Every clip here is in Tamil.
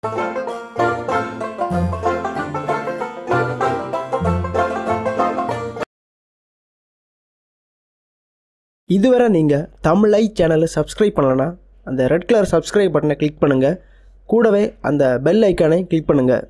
இதுவரை நீங்கள் தமிழை சேனலை சப்ஸ்கிரைப் பண்ணலன்னா அந்த ரெட் கலர் சப்ஸ்கிரைப் பட்டனை கிளிக் பண்ணுங்கள் கூடவே அந்த பெல் ஐக்கானை கிளிக் பண்ணுங்கள்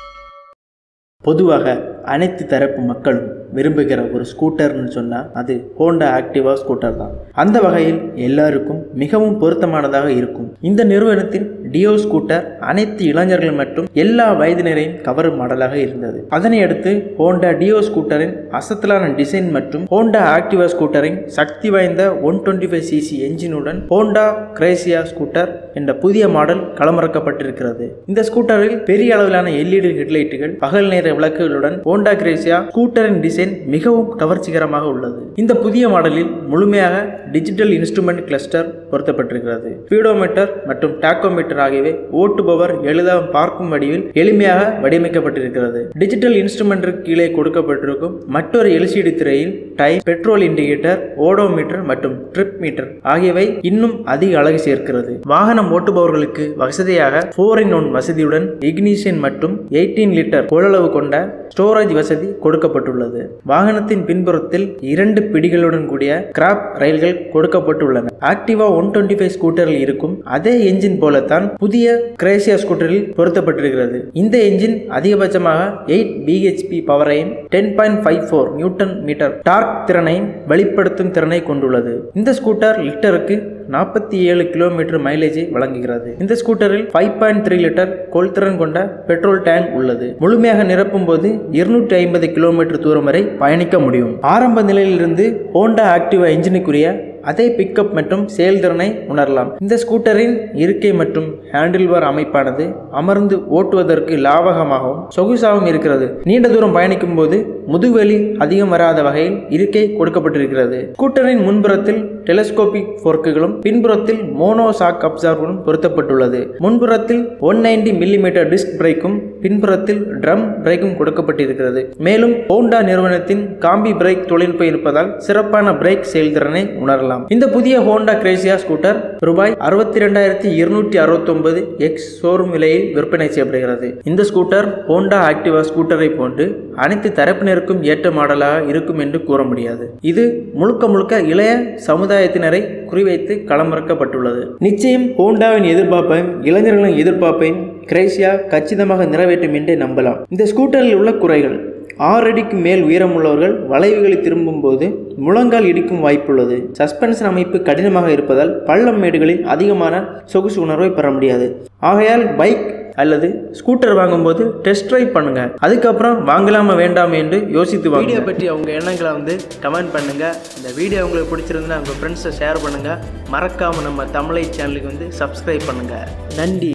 பொதுவாக அனைத்து தரப்பு மக்களும் விரும்புகிற ஒரு ஸ்கூட்டர்னு சொன்னால் அது ஹோண்டா ஆக்டிவா ஸ்கூட்டர் தான் அந்த வகையில் எல்லாருக்கும் மிகவும் பொருத்தமானதாக இருக்கும் இந்த நிறுவனத்தின் டியோ ஸ்கூட்டர் அனைத்து இளைஞர்கள் மற்றும் எல்லா வயதினரையும் கவரும் மாடலாக இருந்தது அதனை அடுத்து ஹோண்டா டியோ ஸ்கூட்டரின் அசத்தலான டிசைன் மற்றும் ஹோண்டா ஆக்டிவா ஸ்கூட்டரின் சக்தி வாய்ந்த ஒன் டுவெண்ட்டி ஃபைவ் சிசி என்ஜினுடன் ஹோண்டா கிரேசியா ஸ்கூட்டர் என்ற புதிய மாடல் களமிறக்கப்பட்டிருக்கிறது இந்த ஸ்கூட்டரில் பெரிய அளவிலான எல்இடி ஹெட்லைட்டுகள் பகல் நேர விளக்குகளுடன் ஹோண்டா கிரேசியா ஸ்கூட்டரின் டிசைன் மிகவும் கவர்ச்சிகரமாக உள்ளது இந்த புதிய மாடலில் முழுமையாக டிஜிட்டல் இன்ஸ்ட்ருமெண்ட் கிளஸ்டர் பொருத்தப்பட்டிருக்கிறது ஸ்பீடோமீட்டர் மற்றும் டாக்கோமீட்டர் ஆகியவை ஓட்டுபவர் எளிதாக பார்க்கும் வடிவில் எளிமையாக வடிவமைக்கப்பட்டிருக்கிறது டிஜிட்டல் இன்ஸ்ட்ருமெண்ட்டிற்கு கீழே கொடுக்கப்பட்டிருக்கும் மற்றொரு எல்சிடி திரையில் டைம் பெட்ரோல் இண்டிகேட்டர் ஓடோமீட்டர் மற்றும் ட்ரிப் மீட்டர் ஆகியவை இன்னும் அதிக அழகு சேர்க்கிறது வாகனம் ஓட்டுபவர்களுக்கு வசதியாக ஃபோர் இன் ஒன் வசதியுடன் இக்னிஷன் மற்றும் எயிட்டீன் லிட்டர் கொள்ளளவு கொண்ட ஸ்டோரேஜ் வசதி கொடுக்கப்பட்டுள்ளது வாகனத்தின் பின்புறத்தில் இரண்டு பிடிகளுடன் கூடிய கிராப் ரயில்கள் கொடுக்கப்பட்டுள்ளன ஆக்டிவா ஒன் டுவெண்ட்டி ஃபைவ் ஸ்கூட்டரில் இருக்கும் அதே என்ஜின் போலத்தான் புதிய கிரேசியா ஸ்கூட்டரில் பொருத்தப்பட்டிருக்கிறது இந்த என்ஜின் அதிகபட்சமாக எயிட் பிஹெச்பி பவரையும் ten point five four newton metre torque திறனையும் வெளிப்படுத்தும் திறனை கொண்டுள்ளது இந்த ஸ்கூட்டர் லிட்டருக்கு நாற்பத்தி ஏழு கிலோமீட்டர் மைலேஜை வழங்குகிறது இந்த ஸ்கூட்டரில் ஃபைவ் பாயிண்ட் த்ரீ லிட்டர் கொள்திறன் கொண்ட பெட்ரோல் டேங்க் உள்ளது முழுமையாக நிரப்பும் போது இருநூற்றி ஐம்பது கிலோமீட்டர் தூரம் வரை பயணிக்க முடியும் ஆரம்ப நிலையிலிருந்து ஹோண்டா ஆக்டிவா என்ஜினுக்குரிய அதே பிக்கப் மற்றும் செயல்திறனை உணரலாம் இந்த ஸ்கூட்டரின் இருக்கை மற்றும் ஹேண்டில் பார் அமைப்பானது அமர்ந்து ஓட்டுவதற்கு லாபகமாகவும் சொகுசாகவும் இருக்கிறது நீண்ட தூரம் பயணிக்கும் போது முதுவெளி அதிகம் வராத வகையில் இருக்கை கொடுக்கப்பட்டிருக்கிறது ஸ்கூட்டரின் முன்புறத்தில் டெலஸ்கோபிக் ஃபோர்க்குகளும் பின்புறத்தில் மோனோ சாக் அப்சார்பரும் பொருத்தப்பட்டுள்ளது முன்புறத்தில் ஒன் நைன்டி மில்லிமீட்டர் டிஸ்க் பிரேக்கும் பின்புறத்தில் ட்ரம் பிரேக்கும் கொடுக்கப்பட்டிருக்கிறது மேலும் ஹோண்டா நிறுவனத்தின் காம்பி பிரேக் தொழில்நுட்பம் இருப்பதால் சிறப்பான பிரேக் செயல்திறனை உணரலாம் இந்த புதிய ஹோண்டா கிரேசியா ஸ்கூட்டர் ரூபாய் அறுபத்தி ரெண்டாயிரத்தி இருநூற்றி அறுபத்தி ஒன்பது எக்ஸ் ஷோரூம் விலையில் விற்பனை செய்யப்படுகிறது இந்த ஸ்கூட்டர் ஹோண்டா ஆக்டிவா ஸ்கூட்டரை போன்று அனைத்து தரப்பினருக்கும் ஏற்ற மாடலாக இருக்கும் என்று கூற முடியாது இது முழுக்க முழுக்க இளைய சமுதாயத்தினரை குறிவைத்து களமிறக்கப்பட்டுள்ளது நிச்சயம் ஹோண்டாவின் எதிர்பார்ப்பையும் இளைஞர்களின் எதிர்பார்ப்பையும் கிரேசியா கச்சிதமாக நிறைவேற்றும் என்றே நம்பலாம் இந்த ஸ்கூட்டரில் உள்ள குறைகள் ஆறு அடிக்கு மேல் உயரமுள்ளவர்கள் வளைவுகளை திரும்பும் போது முழங்கால் இடிக்கும் வாய்ப்புள்ளது சஸ்பென்ஷன் அமைப்பு கடினமாக இருப்பதால் பள்ளம் மேடுகளில் அதிகமான சொகுசு உணர்வை பெற முடியாது ஆகையால் பைக் அல்லது ஸ்கூட்டர் வாங்கும்போது டெஸ்ட் ட்ரைவ் பண்ணுங்க அதுக்கப்புறம் வாங்கலாமா வேண்டாம் என்று யோசித்து வாங்க வீடியோ பற்றி அவங்க எண்ணங்களை வந்து கமெண்ட் பண்ணுங்க இந்த வீடியோ உங்களுக்கு பிடிச்சிருந்தா உங்கள் ஃப்ரெண்ட்ஸை ஷேர் பண்ணுங்க மறக்காம நம்ம தமிழை சேனலுக்கு வந்து சப்ஸ்கிரைப் பண்ணுங்க நன்றி